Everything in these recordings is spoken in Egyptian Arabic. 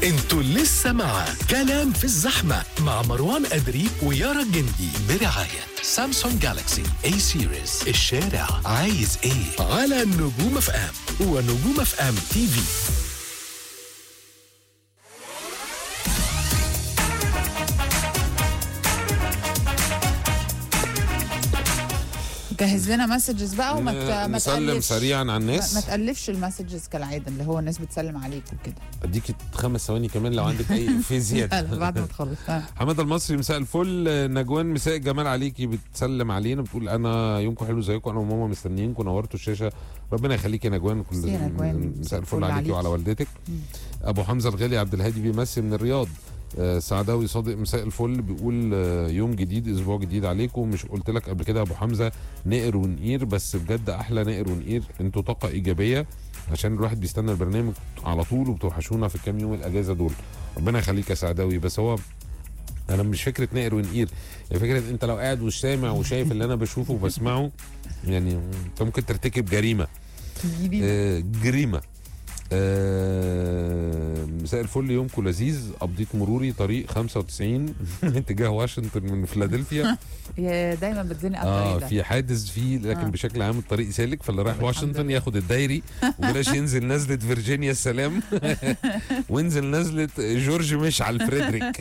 انتوا لسه مع كلام في الزحمة مع مروان أدري ويارا الجندي برعاية سامسونج جالاكسي اي سيريز الشارع عايز ايه على نجوم اف ام ونجوم اف ام تي في جهز لنا مسجز بقى وما ت- ما نسلم تألفش. سريعا على ما, ما الناس تألفش المسجز كالعادة اللي هو الناس بتسلم عليك وكده اديك خمس ثواني كمان لو عندك اي في لا زياده لا بعد ما تخلص آه. حماد المصري مساء الفل نجوان مساء الجمال عليكي بتسلم علينا بتقول انا يومكم حلو زيكم انا وماما مستنيينكم نورتوا الشاشه ربنا يخليك يا نجوان كل ميرسي يا نجوان. مساء الفل الفل عليكي عليكي. وعلى والدتك ابو حمزه الغالي عبد الهادي بيمسي من الرياض آه، سعداوي صادق مساء الفل بيقول آه، يوم جديد اسبوع جديد عليكم مش قلت لك قبل كده يا ابو حمزه نقر ونقير بس بجد احلى نقر ونقير انتوا طاقه ايجابيه عشان الواحد بيستنى البرنامج على طول وبتوحشونا في الكام يوم الاجازه دول ربنا يخليك يا سعداوي بس هو انا مش فكره نقر ونقير هي فكره انت لو قاعد وسامع وشايف اللي انا بشوفه وبسمعه يعني انت ممكن ترتكب جريمه جديد. آه، جريمه آه، مساء الفل يومكم لذيذ قضيت مروري طريق 95 اتجاه واشنطن من فيلادلفيا يا دايما بتزنق على اه الطريق ده في حادث فيه لكن آه. بشكل عام الطريق سالك فاللي رايح الحمد واشنطن لله. ياخد الدايري وبلاش ينزل نزله فيرجينيا السلام وانزل نزله جورج مشعل فريدريك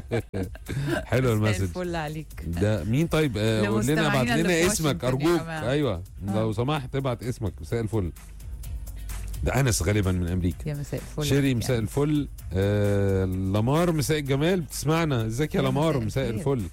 حلو مساء المسج الفل عليك ده مين طيب آه قول لنا ابعت لمستمعينا لنا اللي في اسمك واشنطن يا ارجوك جماعة. ايوه لو سمحت ابعت اسمك مساء الفل ده انس غالبا من امريكا يا مساء الفل شيري عليك مساء يعني. الفل آه لمار مساء الجمال بتسمعنا ازيك يا يا لمار مساء مساء الخير. الفل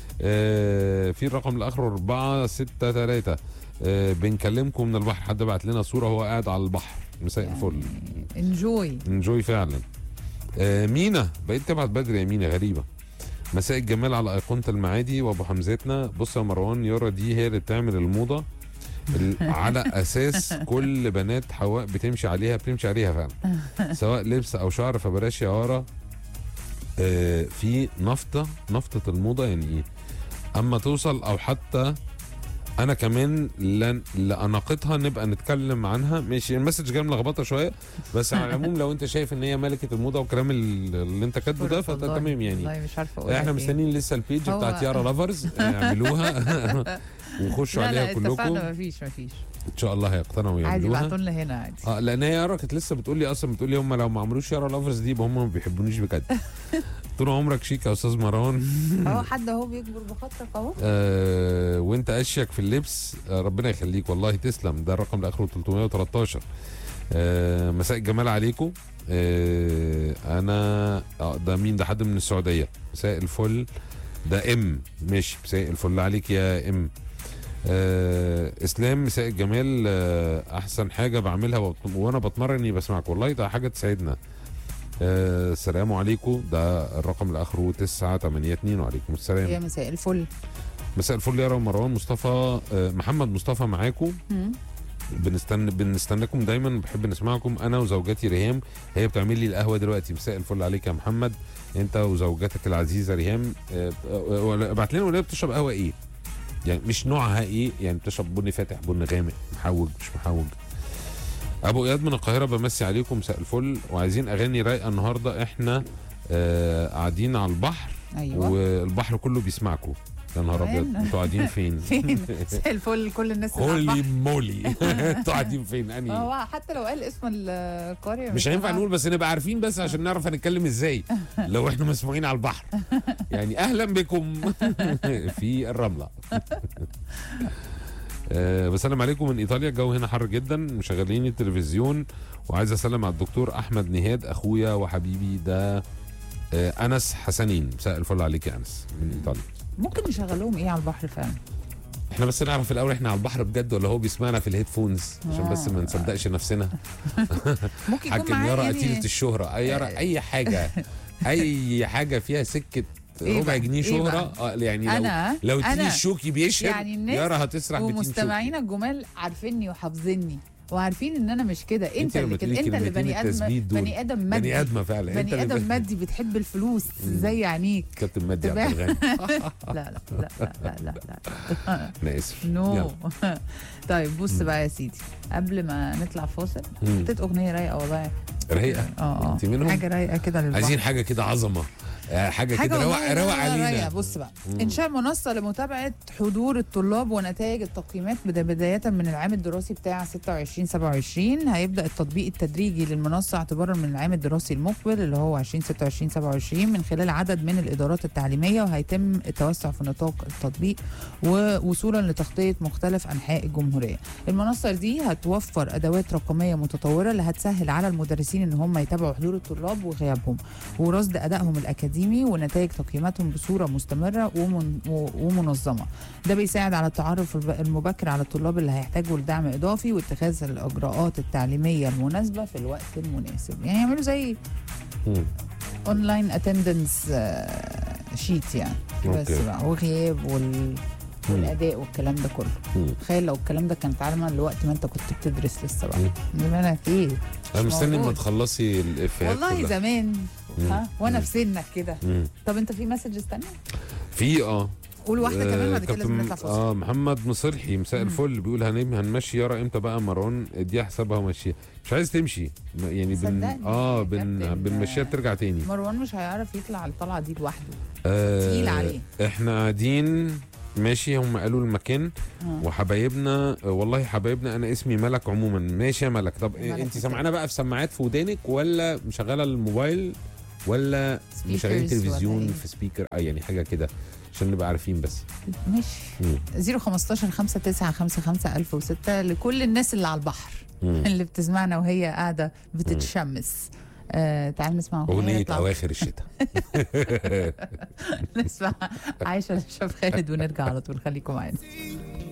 آه في الرقم الاخر 4 6 3 آه بنكلمكم من البحر حد بعت لنا صوره هو قاعد على البحر مساء الفل انجوي انجوي فعلا آه مينا بقيت تبعت بدري يا مينا غريبه مساء الجمال على ايقونه المعادي وابو حمزتنا بص يا مروان يارا دي هي اللي بتعمل الموضه ال- على اساس كل بنات حواء بتمشي عليها بتمشي عليها فعلا سواء لبس او شعر فبلاش يا يارا آه في نفطه نفطه الموضه يعني ايه اما توصل او حتى انا كمان لن لاناقتها نبقى نتكلم عنها ماشي المسج جاي ملخبطه شويه بس على العموم لو انت شايف ان هي ملكه الموضه والكلام ال- اللي انت كاتبه ده والله- فتمام يعني والله مش عارفه اقول احنا لك إيه. مستنيين لسه البيج هو- بتاعت يارا لافرز يعملوها وخشوا لا عليها لا كلكم اتفقنا مفيش مفيش ان شاء الله هيقتنعوا عادي يعملوها ابعتوا لنا هنا عادي اه لان هي يارا كانت لسه بتقول لي اصلا بتقول لي هم لو ما عملوش يارا لافرز دي يبقى هم ما بيحبونيش بجد طول عمرك شيك يا استاذ مروان اهو حد اهو بيكبر بخاطرك اهو آه وانت اشيك في اللبس آه ربنا يخليك والله تسلم ده الرقم الاخر 313 آه مساء الجمال عليكم آه انا آه ده مين ده حد من السعوديه مساء الفل ده ام ماشي مساء الفل عليك يا ام آه اسلام مساء الجمال آه احسن حاجه بعملها وبت- وانا بتمرن اني بسمعك والله ده حاجه تسعدنا آه السلام عليكم ده الرقم الاخر 982 وعليكم السلام يا مساء الفل مساء الفل يا رب مروان مصطفى آه، محمد مصطفى معاكم مم. بنستنى بنستناكم دايما بحب نسمعكم انا وزوجتي ريهام هي بتعمل لي القهوه دلوقتي مساء الفل عليك يا محمد انت وزوجتك العزيزه ريهام آه، آه، ابعت لنا ولا بتشرب قهوه ايه يعني مش نوعها ايه يعني بتشرب بني فاتح بني غامق محوج مش محوج ابو اياد من القاهره بمسي عليكم مساء الفل وعايزين اغاني رايقه النهارده احنا آه قاعدين على البحر ايوه والبحر كله بيسمعكم يا نهار ابيض كمان. انتوا قاعدين فين؟ فين مساء الفل كل الناس اللي على هولي البحر. مولي انتوا قاعدين فين؟ اني هو حتى لو قال اسم القريه مش هينفع هنعرف. نقول بس نبقى عارفين بس عشان نعرف هنتكلم ازاي لو احنا مسموعين على البحر يعني اهلا بكم في الرمله أه بسلم عليكم من ايطاليا الجو هنا حر جدا مشغلين التلفزيون وعايز اسلم على الدكتور احمد نهاد اخويا وحبيبي ده أه انس حسنين مساء الفل عليك يا انس من ايطاليا ممكن نشغلهم ايه على البحر فعلا احنا بس نعرف الاول احنا على البحر بجد ولا هو بيسمعنا في الهيدفونز عشان بس ما آه. نصدقش نفسنا ممكن يكون حاج معاه يارا يعني- قتيلة الشهرة اي يارا اي حاجة اي حاجة فيها سكة إيه ربع بقى؟ جنيه إيه شهرة آه يعني لو انا لو تيجي انا الشوكي بيشهر يعني الناس يارا هتسرح بتين شوكي ومستمعينا الجمال عارفيني وحافظيني وعارفين ان انا مش كده انت لما اللي كده تقولي انت اللي كلمتين بني ادم التثبيت دول. بني ادم مادي بني ادمة فعلا انت بني اللي ادم ب- مادي بتحب الفلوس زي عينيك كابتن مادي عبد تبقى- الغني لا لا لا لا لا لا, لا. انا اسف نو يلا. طيب بص بقى يا سيدي قبل ما نطلع فاصل مم. حطيت اغنيه رايقه والله رايقة؟ اه اه انت منهم؟ حاجه رايقه كده للبحر عايزين حاجه كده عظمه آه، حاجه, حاجه كده روق والله روق لا- لا- لا علينا رايقة. بص بقى مم. انشاء منصه لمتابعه حضور الطلاب ونتائج التقييمات بدا- بدايه من العام الدراسي بتاع 26 27 هيبدا التطبيق التدريجي للمنصه اعتبارا من العام الدراسي المقبل اللي هو 20 26 27 من خلال عدد من الادارات التعليميه وهيتم التوسع في نطاق التطبيق ووصولا لتغطيه مختلف انحاء الجمهوريه. المنصه دي هتوفر ادوات رقميه متطوره اللي هتسهل على المدرسين ان هم يتابعوا حضور الطلاب وغيابهم ورصد ادائهم الاكاديمي ونتائج تقييماتهم بصوره مستمره ومن و- ومنظمه. ده بيساعد على التعرف الب- المبكر على الطلاب اللي هيحتاجوا لدعم اضافي واتخاذ الاجراءات التعليميه المناسبه في الوقت المناسب. يعني يعملوا زي مم. اونلاين اتندنس شيت يعني بس أوكي. بقى وغياب وال والاداء والكلام ده كله مم. تخيل لو الكلام ده كان اتعمل لوقت ما انت كنت بتدرس لسه بقى مم. زمانك ايه انا مش مستني ما موجود. تخلصي الافيهات والله كلها. زمان مم. ها وانا مم. في سنك كده مم. طب انت في مسجز تانية في اه قول واحده كمان بعد كده كابتن- لازم نطلع فاصل اه محمد مصلحي مساء مم. الفل بيقول هنم هنمشي يارا امتى بقى مروان اديها حسابها ومشيها مش عايز تمشي م- يعني بن صدقني اه يا بن كابتن، بنمشيها ترجع تاني مروان مش هيعرف يطلع الطلعه دي لوحده آه تقيل عليه. احنا قاعدين ماشي هم قالوا المكان آه. وحبايبنا آه، والله حبايبنا انا اسمي ملك عموما ماشي يا ملك طب ملك انت كده. سامعانا بقى في سماعات في ودانك ولا مشغله الموبايل ولا مشغلين Speakers ولا تلفزيون إيه؟ في سبيكر اه يعني حاجه كده عشان نبقى عارفين بس ماشي مم. 015 5955 1006 لكل الناس اللي على البحر مم. اللي بتسمعنا وهي قاعده بتتشمس آه تعال نسمع اغنيه نطلع- اواخر الشتاء نسمع عايشه لشاف خالد ونرجع على طول خليكم معانا